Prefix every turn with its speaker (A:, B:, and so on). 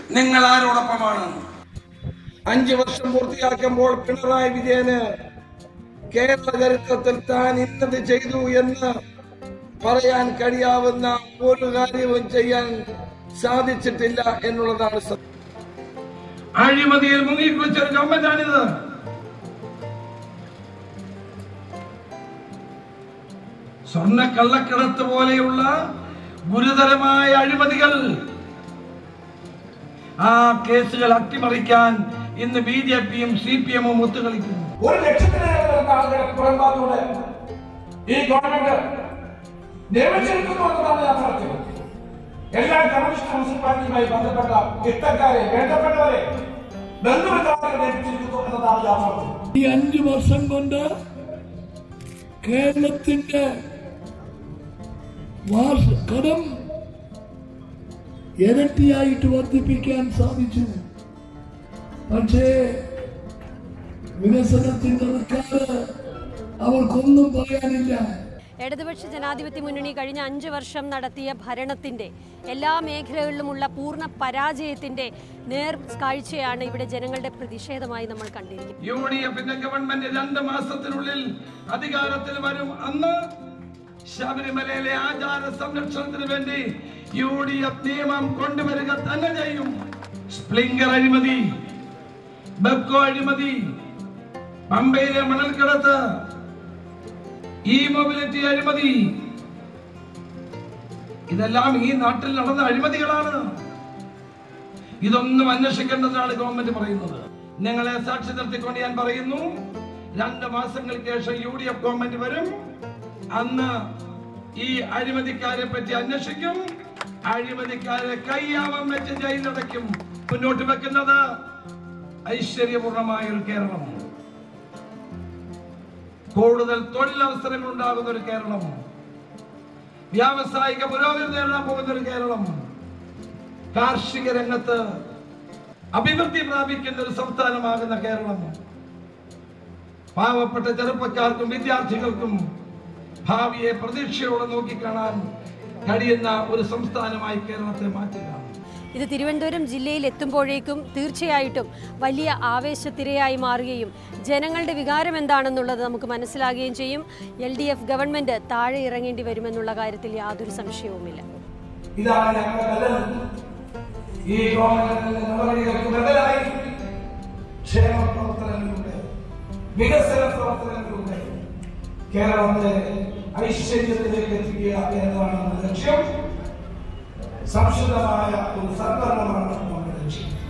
A: നിങ്ങൾ ആരോടൊപ്പമാണ് അഞ്ചു വർഷം പൂർത്തിയാക്കുമ്പോൾ പിണറായി വിജയന് കേരള ചരിത്രത്തിൽ താൻ ഇന്നത് ചെയ്തു എന്ന് പറയാൻ കഴിയാവുന്ന ഒരു കാര്യവും ചെയ്യാൻ സാധിച്ചിട്ടില്ല എന്നുള്ളതാണ് സത്യം അഴിമതിയിൽ മുങ്ങിക്കുളിച്ചൊരു ഗവൺമെന്റാണിത് സ്വർണ്ണ കള്ളക്കടത്ത് പോലെയുള്ള ഗുരുതരമായ അഴിമതികൾ ആ കേസുകൾ അട്ടിമറിക്കാൻ ഇന്ന് ബി ജെ പിയും സി പി എമ്മും ഒത്തുകളിക്കുന്നു
B: ഒരു ലക്ഷത്തിലേറെ വരുന്ന ആളുകളെ പുറംഭാഗത്തൂടെ ഈ ഗവൺമെന്റ് നിയമിച്ചിരിക്കുന്നു എന്നതാണ് യാഥാർത്ഥ്യം എല്ലാ കമ്മ്യൂണിസ്റ്റ് മുനിസിപ്പാലിറ്റിയുമായി ബന്ധപ്പെട്ട ഇത്തക്കാരെ വേണ്ടപ്പെട്ടവരെ ബന്ധുമില്ലാതെ നിയമിച്ചിരിക്കുന്നു എന്നതാണ് യാഥാർത്ഥ്യം
C: ഈ അഞ്ചു വർഷം കൊണ്ട് കേരളത്തിന്റെ വാർഷ കടം ഇരട്ടിയായിട്ട് വർദ്ധിപ്പിക്കാൻ സാധിച്ചു പക്ഷേ വികസനത്തിന്റെ റിക്കാർഡ് അവർക്കൊന്നും പറയാനില്ല
D: ഇടതുപക്ഷ ജനാധിപത്യ മുന്നണി കഴിഞ്ഞ അഞ്ച് വർഷം നടത്തിയ ഭരണത്തിന്റെ എല്ലാ മേഖലകളിലുമുള്ള പൂർണ്ണ പരാജയത്തിന്റെ നേർ കാഴ്ചയാണ് ഇവിടെ ജനങ്ങളുടെ പ്രതിഷേധമായി നമ്മൾ കണ്ടിരിക്കുന്നത്
A: യു ഡി എഫിന്റെ ഗവൺമെന്റ് രണ്ട് മാസത്തിനുള്ളിൽ അധികാരത്തിൽ വരും അന്ന് ശബരിമലയിലെ ആചാര സംരക്ഷണത്തിന് വേണ്ടി യു ഡി എഫ് നിയമം കൊണ്ടുവരിക തന്നെ ചെയ്യും സ്പ്ലിങ്കർ അഴിമതി ബെക്കോ അഴിമതി പമ്പയിലെ മണൽക്കടത്ത് ഈ മൊബിലിറ്റി അഴിമതി ഇതെല്ലാം ഈ നാട്ടിൽ നടന്ന അഴിമതികളാണ് ഇതൊന്നും അന്വേഷിക്കേണ്ടതാണ് ഗവൺമെന്റ് പറയുന്നത് നിങ്ങളെ സാക്ഷി നിർത്തിക്കൊണ്ട് ഞാൻ പറയുന്നു രണ്ട് മാസങ്ങൾക്ക് ശേഷം യു ഡി എഫ് ഗവൺമെന്റ് വരും അന്ന് ഈ അഴിമതിക്കാരെ പറ്റി അന്വേഷിക്കും അഴിമതിക്കാരെ കയ്യാമം വെച്ച് ജയിലടയ്ക്കും മുന്നോട്ട് വെക്കുന്നത് ഐശ്വര്യപൂർണമായ ഒരു കേരളം കൂടുതൽ തൊഴിലവസരങ്ങൾ ഉണ്ടാകുന്ന ഒരു കേരളം വ്യാവസായിക പുരോഗതി നേടാൻ പോകുന്ന ഒരു കേരളം കാർഷിക രംഗത്ത് അഭിവൃദ്ധി പ്രാപിക്കുന്ന ഒരു സംസ്ഥാനമാകുന്ന കേരളം പാവപ്പെട്ട ചെറുപ്പക്കാർക്കും വിദ്യാർത്ഥികൾക്കും ഭാവിയെ പ്രതീക്ഷയോടെ നോക്കിക്കാണാൻ കഴിയുന്ന ഒരു സംസ്ഥാനമായി കേരളത്തെ മാറ്റുക
D: ഇത് തിരുവനന്തപുരം ജില്ലയിൽ എത്തുമ്പോഴേക്കും തീർച്ചയായിട്ടും വലിയ ആവേശത്തിരയായി മാറുകയും ജനങ്ങളുടെ വികാരം എന്താണെന്നുള്ളത് നമുക്ക് മനസ്സിലാകുകയും ചെയ്യും എൽ ഡി എഫ് ഗവൺമെന്റ് താഴെ ഇറങ്ങേണ്ടി വരുമെന്നുള്ള കാര്യത്തിൽ യാതൊരു സംശയവുമില്ല
B: ഇതാണ് ഞങ്ങളുടെ ബദൽ ഈ ഗവൺമെന്റിന്റെ നടപടികൾക്ക് ബദലായി ക്ഷേമ പ്രവർത്തനങ്ങളിലൂടെ വികസന പ്രവർത്തനങ്ങളിലൂടെ കേരളത്തെ ഐശ്വര്യത്തിലേക്ക് എത്തിക്കുക എന്നതാണ് നമ്മുടെ ലക്ഷ്യം സംശുദ്ധമായ ഒരു സൽക്കരണമാണ് നമ്മുടെ ലക്ഷ്യം